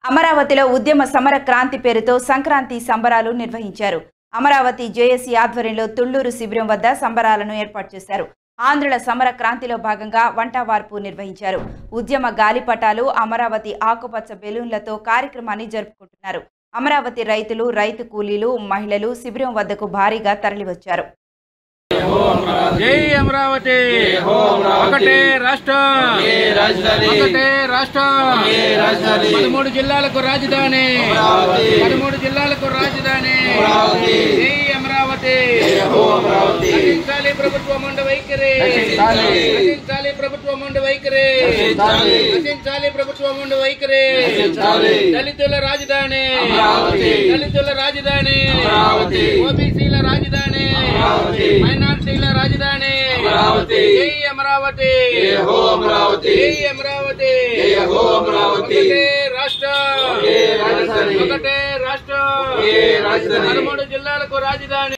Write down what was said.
అమరావతిలో ఉద్యమ సమర క్రాంతి పేరుతో సంక్రాంతి సంబరాలు నిర్వహించారు అమరావతి జేఏసీ ఆధ్వర్యంలో తుళ్లూరు శిబిరం వద్ద సంబరాలను ఏర్పాటు చేశారు ఆంధ్రుల సమర క్రాంతిలో భాగంగా వంట వార్పు నిర్వహించారు ఉద్యమ గాలిపటాలు అమరావతి ఆకుపచ్చ బెలూన్లతో కార్యక్రమాన్ని జరుపుకుంటున్నారు అమరావతి రైతులు రైతు కూలీలు మహిళలు శిబిరం వద్దకు భారీగా తరలివచ్చారు జై అమరావతి ఒకటే రాష్ట్రం ఒకటే రాష్ట్రం పదమూడు జిల్లాలకు రాజధాని పదమూడు జిల్లాలకు రాజధాని జై అమరావతి నశించాలి ప్రభుత్వం ఉండే వైఖరి నశించాలి ప్రభుత్వం ఉండే వైఖరి నశించాలి ప్రభుత్వం ఉండే వైఖరి దళితుల రాజధాని దళితుల రాజధాని ఓబీసీల రాజధాని మైనార్టీల రాజధాని జై అమరావతి జై అమరావతి ఒకటే రాష్ట్రం ఒకటే రాష్ట్రం పదమూడు జిల్లాలకు రాజధాని